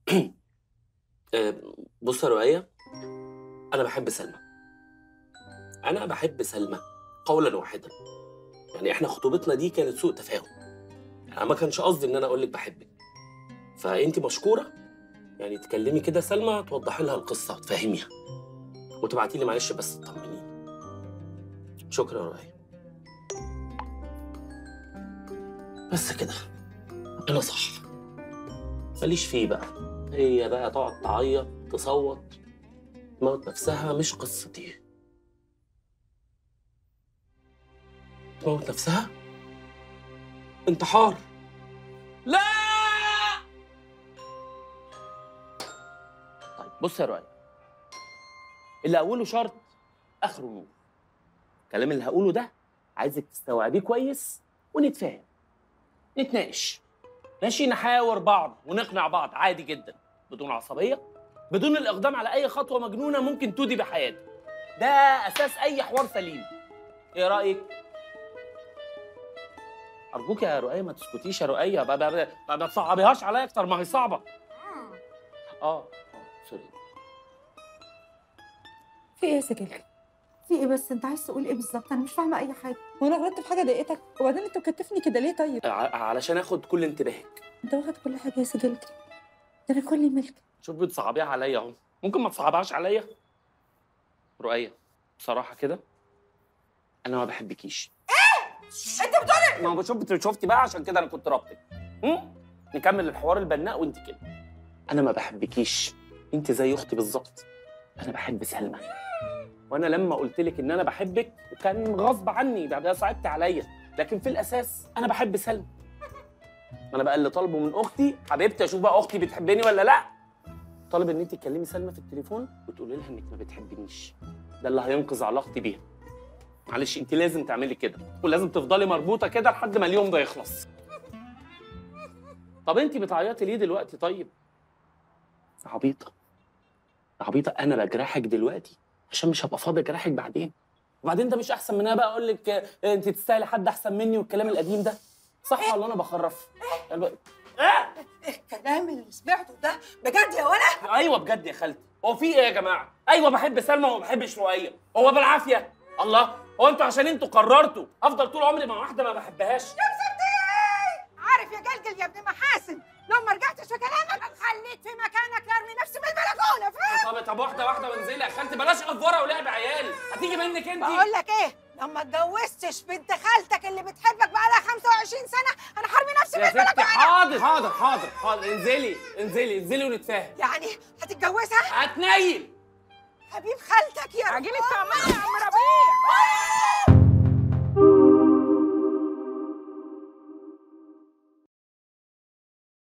آه، بص يا رؤية أنا بحب سلمى أنا بحب سلمى قولا واحدا يعني إحنا خطوبتنا دي كانت سوء تفاهم أنا ما كانش قصدي إن أنا أقول لك بحبك فأنت مشكورة يعني تكلمي كده سلمى توضحي لها القصة وتفهميها وتبعتي لي معلش بس تطمنيني شكرا يا رؤية بس كده أنا صح ماليش فيه بقى هي بقى تقعد تعيط تصوت تموت نفسها مش قصتي تموت نفسها انتحار لا طيب بص يا رؤية اللي أوله شرط آخره نور الكلام اللي هقوله ده عايزك تستوعبيه كويس ونتفاهم نتناقش ماشي نحاور بعض ونقنع بعض عادي جدا بدون عصبية بدون الإقدام على أي خطوة مجنونة ممكن تودي بحياتك ده أساس أي حوار سليم إيه رأيك؟ أرجوك يا رؤية ما تسكتيش يا رؤية ما- ما ما- ما تصعبيهاش عليا أكتر ما هي صعبة آه آه سوري في ايه يا سجل؟ في ايه بس انت عايز تقول ايه بالظبط انا مش فاهمه اي حاجه هو انا غلطت في حاجه ضايقتك وبعدين انت مكتفني كده ليه طيب ع- علشان آخد كل انتباهك انت واخد كل حاجه يا سجل ده انا كل ملك شوف بتصعبيها عليا اهو ممكن ما تصعبهاش عليا رؤية بصراحة كده أنا ما بحبكيش انت بتقول ما هو شفت شفتي بقى عشان كده أنا كنت رابطك هم؟ نكمل الحوار البناء وأنت كده أنا ما بحبكيش أنت زي أختي بالظبط أنا بحب سلمى وأنا لما قلت لك إن أنا بحبك كان غصب عني ده ده صعبت عليا لكن في الأساس أنا بحب سلمى أنا بقى اللي طالبه من أختي حبيبتي أشوف بقى أختي بتحبني ولا لأ طالب ان انت تكلمي سلمى في التليفون وتقولي لها انك ما بتحبنيش ده اللي هينقذ علاقتي بيها معلش انت لازم تعملي كده ولازم تفضلي مربوطه كده لحد ما اليوم ده يخلص طب انت بتعيطي ليه دلوقتي طيب يا عبيطه يا عبيطه انا بجرحك دلوقتي عشان مش هبقى فاضي اجرحك بعدين وبعدين ده مش احسن من انا بقى اقول لك آه، انت تستاهلي حد احسن مني والكلام القديم ده صح ولا انا بخرف ايه الكلام اللي سمعته ده بجد يا ولد ايوه بجد يا خالتي هو في ايه يا جماعه ايوه بحب سلمى وما بحبش رؤيه هو بالعافيه الله هو انتوا عشان انتوا قررتوا افضل طول عمري مع واحده ما بحبهاش عارف يا جلجل يا ابن محاسن لو ما رجعتش في كلامك خليك في مكانك ارمي نفسي من البلكونه فاهم طب طب واحده واحده وانزلي يا خالتي بلاش افوره ولعب عيال هتيجي منك انت بقول لك ايه لو ما اتجوزتش بنت خالتك اللي بتحبك بقالها 25 سنه انا هرمي نفسي من يا ستي البلكونه حاضر حاضر حاضر حاضر انزلي انزلي انزلي ونتفاهم يعني هتتجوزها هتنيل حبيب خالتك يا عجيب الطعميه